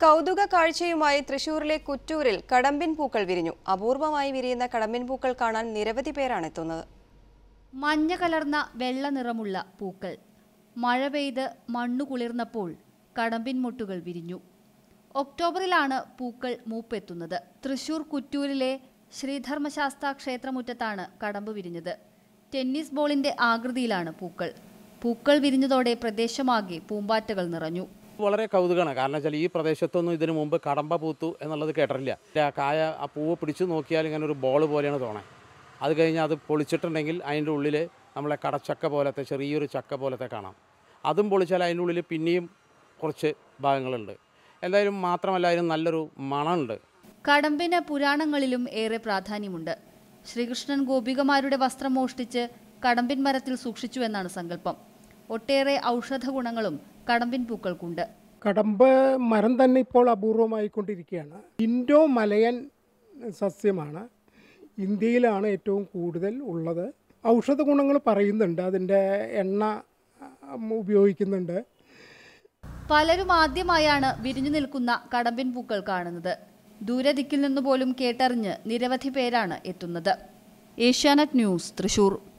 കൗതുക കാഴ്ചയുമായി തൃശൂരിലെ കുറ്റൂരിൽ കടമ്പിൻ പൂക്കൾ വിരിഞ്ഞു അപൂർവമായി വിരിയുന്ന കടമ്പിൻ പൂക്കൾ കാണാൻ നിരവധി പേരാണ് എത്തുന്നത് മഞ്ഞ കലർന്ന വെള്ള നിറമുള്ള പൂക്കൾ മഴ പെയ്ത് മണ്ണു കുളിർന്നപ്പോൾ കടമ്പിൻ മുട്ടുകൾ വിരിഞ്ഞു ഒക്ടോബറിലാണ് പൂക്കൾ മൂപ്പെത്തുന്നത് തൃശൂർ കുറ്റൂരിലെ ശ്രീധർമ്മശാസ്ത ക്ഷേത്രമുറ്റത്താണ് കടമ്പ് വിരിഞ്ഞത് ടെന്നീസ് ബോളിന്റെ ആകൃതിയിലാണ് പൂക്കൾ പൂക്കൾ വിരിഞ്ഞതോടെ പ്രദേശമാകെ പൂമ്പാറ്റകൾ നിറഞ്ഞു വളരെ കൗതുകമാണ് കാരണം വെച്ചാൽ ഈ പ്രദേശത്തൊന്നും ഇതിനു മുമ്പ് കടമ്പ പൂത്തു എന്നുള്ളത് കേട്ടിട്ടില്ല ആ കായ ആ പൂവ് പിടിച്ചു നോക്കിയാൽ ഇങ്ങനെ ഒരു ബോൾ പോലെയാണ് തോന്നേ അത് കഴിഞ്ഞ് അത് പൊളിച്ചിട്ടുണ്ടെങ്കിൽ അതിൻ്റെ ഉള്ളിൽ നമ്മളെ കടച്ചക്ക പോലത്തെ ചെറിയൊരു ചക്ക പോലത്തെ കാണാം അതും പൊളിച്ചാൽ അതിൻ്റെ ഉള്ളിൽ പിന്നെയും കുറച്ച് ഭാഗങ്ങളുണ്ട് എന്തായാലും മാത്രമല്ല അതിന് നല്ലൊരു മണമുണ്ട് കടമ്പിന് പുരാണങ്ങളിലും ഏറെ പ്രാധാന്യമുണ്ട് ശ്രീകൃഷ്ണൻ ഗോപികമാരുടെ വസ്ത്രം മോഷ്ടിച്ച് കടമ്പിൻ മരത്തിൽ സൂക്ഷിച്ചു എന്നാണ് സങ്കല്പം ഒട്ടേറെ ഔഷധ ഗുണങ്ങളും കടമ്പിൻ പൂക്കൾക്കുണ്ട് കടമ്പ് മരം തന്നെ ഇപ്പോൾ അപൂർവമായിക്കൊണ്ടിരിക്കുകയാണ് ഇൻഡോ മലയൻ സസ്യമാണ് ഇന്ത്യയിലാണ് ഏറ്റവും കൂടുതൽ ഉള്ളത് ഔഷധ ഗുണങ്ങൾ പറയുന്നുണ്ട് അതിൻ്റെ എണ്ണ ഉം, ഉപയോഗിക്കുന്നുണ്ട് പലരും ആദ്യമായാണ് വിരിഞ്ഞു നിൽക്കുന്ന കടമ്പിൻ പൂക്കൾ കാണുന്നത് ദൂരദിക്കിൽ നിന്നു പോലും കേട്ടറിഞ്ഞ് നിരവധി പേരാണ് എത്തുന്നത് ഏഷ്യാനെറ്റ് ന്യൂസ് തൃശൂർ